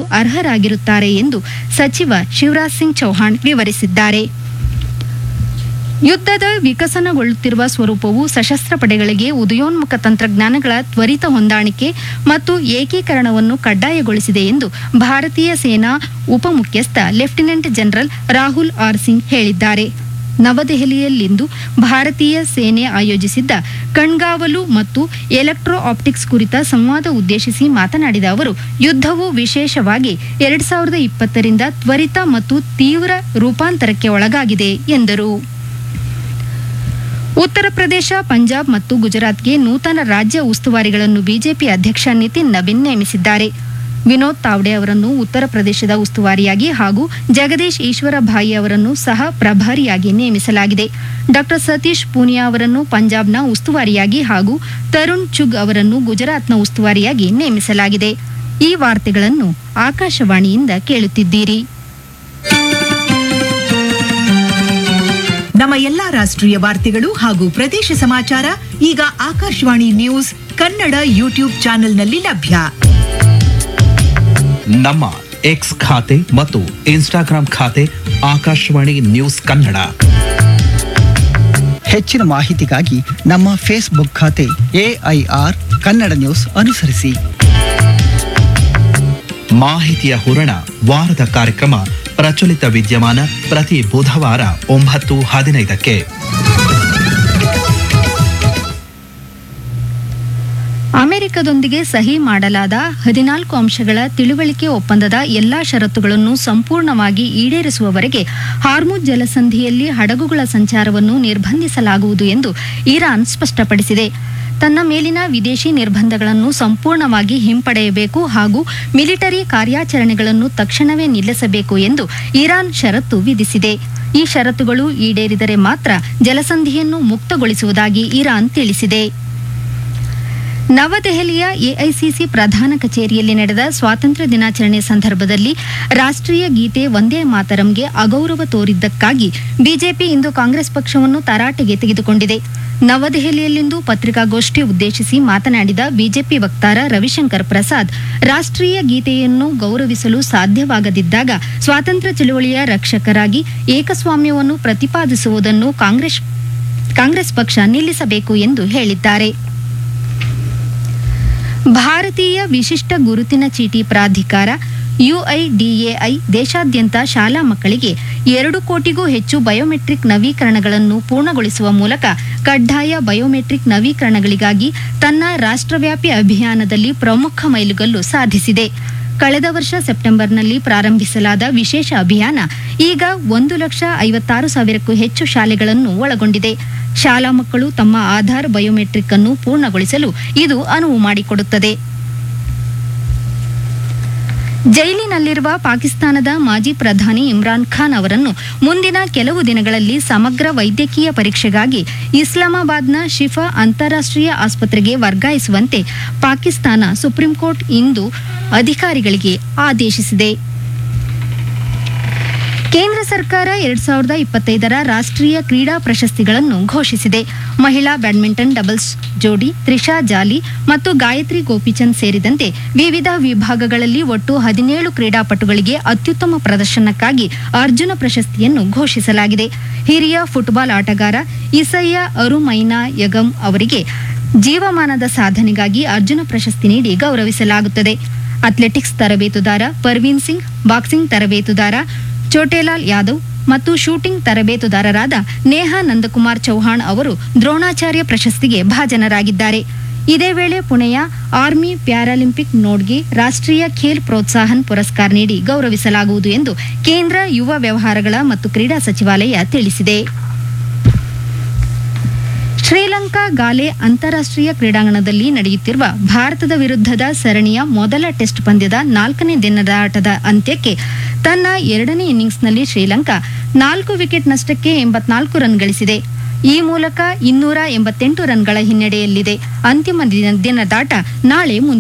ಪಡೆಯಲು ಅರ್ಹರಾಗಿರುತ್ತಾರೆ ಎಂದು ಸಚಿವ ಶಿವರಾಜ್ ಸಿಂಗ್ ಚೌಹಾಣ್ ವಿವರಿಸಿದ್ದಾರೆ ಯುದ್ಧದ ವಿಕಸನಗೊಳ್ಳುತ್ತಿರುವ ಸ್ವರೂಪವು ಸಶಸ್ತ್ರ ಪಡೆಗಳಿಗೆ ಉದಯೋನ್ಮುಖ ತಂತ್ರಜ್ಞಾನಗಳ ತ್ವರಿತ ಹೊಂದಾಣಿಕೆ ಮತ್ತು ಏಕೀಕರಣವನ್ನು ಕಡ್ಡಾಯಗೊಳಿಸಿದೆ ಎಂದು ಭಾರತೀಯ ಸೇನಾ ಉಪಮುಖ್ಯಸ್ಥ lieutenant general Rahul R Singh ಹೇಳಿದ್ದಾರೆ ನವದೆಹಲಿಯಲ್ಲಿಂದು ಭಾರತೀಯ ಸೇನೆ ಆಯೋಜಿಸಿದ್ದ ಕಣ್ಗಾವಲು ಮತ್ತು ಎಲೆಕ್ಟ್ರೋ ಆಪ್ಟಿಕ್ಸ್ ಕುರಿತ ಸಂವಾದ ಉದ್ದೇಶಿಸಿ ಮಾತನಾಡಿದ ಅವರು ಯುದ್ಧವು ವಿಶೇಷವಾಗಿ ಎರಡ್ ಸಾವಿರದ ಇಪ್ಪತ್ತರಿಂದ ತ್ವರಿತ ಮತ್ತು ತೀವ್ರ ರೂಪಾಂತರಕ್ಕೆ ಒಳಗಾಗಿದೆ ಎಂದರು ಉತ್ತರ ಪ್ರದೇಶ ಪಂಜಾಬ್ ಮತ್ತು ಗುಜರಾತ್ಗೆ ನೂತನ ರಾಜ್ಯ ಉಸ್ತುವಾರಿಗಳನ್ನು ಬಿಜೆಪಿ ಅಧ್ಯಕ್ಷ ನಿತಿನ್ ನಬೀನ್ ನೇಮಿಸಿದ್ದಾರೆ ವಿನೋದ್ ತಾವ್ಡೆ ಅವರನ್ನು ಉತ್ತರ ಪ್ರದೇಶದ ಉಸ್ತುವಾರಿಯಾಗಿ ಹಾಗೂ ಜಗದೀಶ್ ಈಶ್ವರ ಭಾಯಿ ಅವರನ್ನು ಸಹ ಪ್ರಭಾರಿಯಾಗಿ ನೇಮಿಸಲಾಗಿದೆ ಡಾಕ್ಟರ್ ಸತೀಶ್ ಪೂನಿಯಾ ಅವರನ್ನು ಪಂಜಾಬ್ನ ಉಸ್ತುವಾರಿಯಾಗಿ ಹಾಗೂ ತರುಣ್ ಚುಗ್ ಅವರನ್ನು ಗುಜರಾತ್ನ ಉಸ್ತುವಾರಿಯಾಗಿ ನೇಮಿಸಲಾಗಿದೆ ಈ ವಾರ್ತೆಗಳನ್ನು ಆಕಾಶವಾಣಿಯಿಂದ ಕೇಳುತ್ತಿದ್ದೀರಿ ನಮ್ಮ ಎಲ್ಲಾ ರಾಷ್ಟ್ರೀಯ ವಾರ್ತೆಗಳು ಹಾಗೂ ಪ್ರದೇಶ ಸಮಾಚಾರ ಈಗ ಆಕಾಶವಾಣಿ ನ್ಯೂಸ್ ಕನ್ನಡ ಯೂಟ್ಯೂಬ್ ಚಾನೆಲ್ನಲ್ಲಿ ಲಭ್ಯ ನಮ್ಮ ಎಕ್ಸ್ ಖಾತೆ ಮತ್ತು ಇನ್ಸ್ಟಾಗ್ರಾಂ ಖಾತೆ ಆಕಾಶವಾಣಿ ನ್ಯೂಸ್ ಕನ್ನಡ ಹೆಚ್ಚಿನ ಮಾಹಿತಿಗಾಗಿ ನಮ್ಮ ಫೇಸ್ಬುಕ್ ಖಾತೆ ಎಐಆರ್ ಕನ್ನಡ ನ್ಯೂಸ್ ಅನುಸರಿಸಿ ಮಾಹಿತಿಯ ಹೂರಣ ವಾರದ ಕಾರ್ಯಕ್ರಮ ಪ್ರಚಲಿತ ವಿದ್ಯಮಾನ ಪ್ರತಿ ಬುಧವಾರ ಒಂಬತ್ತು ಹದಿನೈದಕ್ಕೆ ಅಮೆರಿಕದೊಂದಿಗೆ ಸಹಿ ಮಾಡಲಾದ ಹದಿನಾಲ್ಕು ಅಂಶಗಳ ತಿಳುವಳಿಕೆ ಒಪ್ಪಂದದ ಎಲ್ಲಾ ಷರತ್ತುಗಳನ್ನು ಸಂಪೂರ್ಣವಾಗಿ ಈಡೇರಿಸುವವರೆಗೆ ಹಾರ್ಮುಜ್ ಜಲಸಂಧಿಯಲ್ಲಿ ಹಡಗುಗಳ ಸಂಚಾರವನ್ನು ನಿರ್ಬಂಧಿಸಲಾಗುವುದು ಎಂದು ಇರಾನ್ ಸ್ಪಷ್ಟಪಡಿಸಿದೆ ತನ್ನ ಮೇಲಿನ ವಿದೇಶಿ ನಿರ್ಬಂಧಗಳನ್ನು ಸಂಪೂರ್ಣವಾಗಿ ಹಿಂಪಡೆಯಬೇಕು ಹಾಗೂ ಮಿಲಿಟರಿ ಕಾರ್ಯಾಚರಣೆಗಳನ್ನು ತಕ್ಷಣವೇ ನಿಲ್ಲಿಸಬೇಕು ಎಂದು ಇರಾನ್ ಷರತ್ತು ವಿಧಿಸಿದೆ ಈ ಷರತ್ತುಗಳು ಈಡೇರಿದರೆ ಮಾತ್ರ ಜಲಸಂಧಿಯನ್ನು ಮುಕ್ತಗೊಳಿಸುವುದಾಗಿ ಇರಾನ್ ತಿಳಿಸಿದೆ ನವದೆಹಲಿಯ ಎಐಸಿಸಿ ಪ್ರಧಾನ ಕಚೇರಿಯಲ್ಲಿ ನಡೆದ ಸ್ವಾತಂತ್ರ್ಯ ದಿನಾಚರಣೆ ಸಂದರ್ಭದಲ್ಲಿ ರಾಷ್ಟ್ರೀಯ ಗೀತೆ ವಂದೇ ಮಾತರಂಗೆ ಅಗೌರವ ತೋರಿದ್ದಕ್ಕಾಗಿ ಬಿಜೆಪಿ ಇಂದು ಕಾಂಗ್ರೆಸ್ ಪಕ್ಷವನ್ನು ತರಾಟೆಗೆ ತೆಗೆದುಕೊಂಡಿದೆ ನವದೆಹಲಿಯಲ್ಲಿಂದು ಪತ್ರಿಕಾಗೋಷ್ಠಿ ಉದ್ದೇಶಿಸಿ ಮಾತನಾಡಿದ ಬಿಜೆಪಿ ವಕ್ತಾರ ರವಿಶಂಕರ್ ಪ್ರಸಾದ್ ರಾಷ್ಟ್ರೀಯ ಗೀತೆಯನ್ನು ಗೌರವಿಸಲು ಸಾಧ್ಯವಾಗದಿದ್ದಾಗ ಸ್ವಾತಂತ್ರ್ಯ ಚಳುವಳಿಯ ರಕ್ಷಕರಾಗಿ ಏಕಸ್ವಾಮ್ಯವನ್ನು ಪ್ರತಿಪಾದಿಸುವುದನ್ನು ಕಾಂಗ್ರೆಸ್ ಕಾಂಗ್ರೆಸ್ ಪಕ್ಷ ನಿಲ್ಲಿಸಬೇಕು ಎಂದು ಹೇಳಿದ್ದಾರೆ ಭಾರತೀಯ ವಿಶಿಷ್ಟ ಗುರುತಿನ ಚೀಟಿ ಪ್ರಾಧಿಕಾರ ಯುಐಡಿಎಐ ದೇಶಾದ್ಯಂತ ಶಾಲಾ ಮಕ್ಕಳಿಗೆ ಎರಡು ಕೋಟಿಗೂ ಹೆಚ್ಚು ಬಯೋಮೆಟ್ರಿಕ್ ನವೀಕರಣಗಳನ್ನು ಪೂರ್ಣಗೊಳಿಸುವ ಮೂಲಕ ಕಡ್ಡಾಯ ಬಯೋಮೆಟ್ರಿಕ್ ನವೀಕರಣಗಳಿಗಾಗಿ ತನ್ನ ರಾಷ್ಟ್ರವ್ಯಾಪಿ ಅಭಿಯಾನದಲ್ಲಿ ಪ್ರಮುಖ ಮೈಲುಗಲ್ಲು ಸಾಧಿಸಿದೆ ಕಳೆದ ವರ್ಷ ಸೆಪ್ಟೆಂಬರ್ನಲ್ಲಿ ಪ್ರಾರಂಭಿಸಲಾದ ವಿಶೇಷ ಅಭಿಯಾನ ಈಗ ಒಂದು ಲಕ್ಷ ಐವತ್ತಾರು ಸಾವಿರಕ್ಕೂ ಹೆಚ್ಚು ಶಾಲೆಗಳನ್ನು ಒಳಗೊಂಡಿದೆ ಶಾಲಾ ಮಕ್ಕಳು ತಮ್ಮ ಆಧಾರ್ ಬಯೋಮೆಟ್ರಿಕ್ ಅನ್ನು ಪೂರ್ಣಗೊಳಿಸಲು ಇದು ಅನುವು ಮಾಡಿಕೊಡುತ್ತದೆ ಜೈಲಿನಲ್ಲಿರುವ ಪಾಕಿಸ್ತಾನದ ಮಾಜಿ ಪ್ರಧಾನಿ ಇಮ್ರಾನ್ ಖಾನ್ ಅವರನ್ನು ಮುಂದಿನ ಕೆಲವು ದಿನಗಳಲ್ಲಿ ಸಮಗ್ರ ವೈದ್ಯಕೀಯ ಪರೀಕ್ಷೆಗಾಗಿ ಇಸ್ಲಾಮಾಬಾದ್ನ ಶಿಫಾ ಅಂತಾರಾಷ್ಟ್ರೀಯ ಆಸ್ಪತ್ರೆಗೆ ವರ್ಗಾಯಿಸುವಂತೆ ಪಾಕಿಸ್ತಾನ ಸುಪ್ರೀಂ ಕೋರ್ಟ್ ಇಂದು ಅಧಿಕಾರಿಗಳಿಗೆ ಆದೇಶಿಸಿದೆ ಕೇಂದ್ರ ಸರ್ಕಾರ ಎರಡ್ ಸಾವಿರದ ಇಪ್ಪತ್ತೈದರ ರಾಷ್ಟ್ರೀಯ ಕ್ರೀಡಾ ಪ್ರಶಸ್ತಿಗಳನ್ನು ಘೋಷಿಸಿದೆ ಮಹಿಳಾ ಬ್ಯಾಡ್ಮಿಂಟನ್ ಡಬಲ್ಸ್ ಜೋಡಿ ತ್ರಿಷಾ ಜಾಲಿ ಮತ್ತು ಗಾಯತ್ರಿ ಗೋಪಿಚಂದ್ ಸೇರಿದಂತೆ ವಿವಿಧ ವಿಭಾಗಗಳಲ್ಲಿ ಒಟ್ಟು ಹದಿನೇಳು ಕ್ರೀಡಾಪಟುಗಳಿಗೆ ಅತ್ಯುತ್ತಮ ಪ್ರದರ್ಶನಕ್ಕಾಗಿ ಅರ್ಜುನ ಪ್ರಶಸ್ತಿಯನ್ನು ಘೋಷಿಸಲಾಗಿದೆ ಹಿರಿಯ ಫುಟ್ಬಾಲ್ ಆಟಗಾರ ಇಸಯ್ಯ ಅರುಮೈನಾ ಯಗಂ ಅವರಿಗೆ ಜೀವಮಾನದ ಸಾಧನೆಗಾಗಿ ಅರ್ಜುನ ಪ್ರಶಸ್ತಿ ನೀಡಿ ಗೌರವಿಸಲಾಗುತ್ತದೆ ಅಥ್ಲೆಟಿಕ್ಸ್ ತರಬೇತುದಾರ ಪರ್ವೀನ್ ಸಿಂಗ್ ಬಾಕ್ಸಿಂಗ್ ತರಬೇತುದಾರ ಚೋಟೇಲಾಲ್ ಯಾದವ್ ಮತ್ತು ಶೂಟಿಂಗ್ ತರಬೇತುದಾರರಾದ ನೇಹಾ ನಂದಕುಮಾರ್ ಚೌಹಾಣ್ ಅವರು ದ್ರೋಣಾಚಾರ್ಯ ಪ್ರಶಸ್ತಿಗೆ ಭಾಜನರಾಗಿದ್ದಾರೆ ಇದೇ ವೇಳೆ ಪುಣೆಯ ಆರ್ಮಿ ಪ್ಯಾರಾಲಿಂಪಿಕ್ ನೋಡ್ಗೆ ರಾಷ್ಟ್ರೀಯ ಖೇಲ್ ಪ್ರೋತ್ಸಾಹನ್ ಪುರಸ್ಕಾರ ನೀಡಿ ಗೌರವಿಸಲಾಗುವುದು ಎಂದು ಕೇಂದ್ರ ಯುವ ವ್ಯವಹಾರಗಳ ಮತ್ತು ಕ್ರೀಡಾ ಸಚಿವಾಲಯ ತಿಳಿಸಿದೆ ಶ್ರೀಲಂಕಾ ಗಾಲೆ ಅಂತಾರಾಷ್ಟ್ರೀಯ ಕ್ರೀಡಾಂಗಣದಲ್ಲಿ ನಡೆಯುತ್ತಿರುವ ಭಾರತದ ವಿರುದ್ಧದ ಸರಣಿಯ ಮೊದಲ ಟೆಸ್ಟ್ ಪಂದ್ಯದ ನಾಲ್ಕನೇ ದಿನದ ಆಟದ ಅಂತ್ಯಕ್ಕೆ ತನ್ನ ಎರಡನೇ ಇನ್ನಿಂಗ್ಸ್ನಲ್ಲಿ ಶ್ರೀಲಂಕಾ ನಾಲ್ಕು ವಿಕೆಟ್ ನಷ್ಟಕ್ಕೆ ಎಂಬತ್ನಾಲ್ಕು ರನ್ ಗಳಿಸಿದೆ ಈ ಮೂಲಕ ಇನ್ನೂರ ಎಂಬತ್ತೆಂಟು ರನ್ಗಳ ಹಿನ್ನಡೆಯಲ್ಲಿದೆ ಅಂತಿಮ ದಿನ- ದಿನದಾಟ ನಾಳೆ ಮುಂದೆ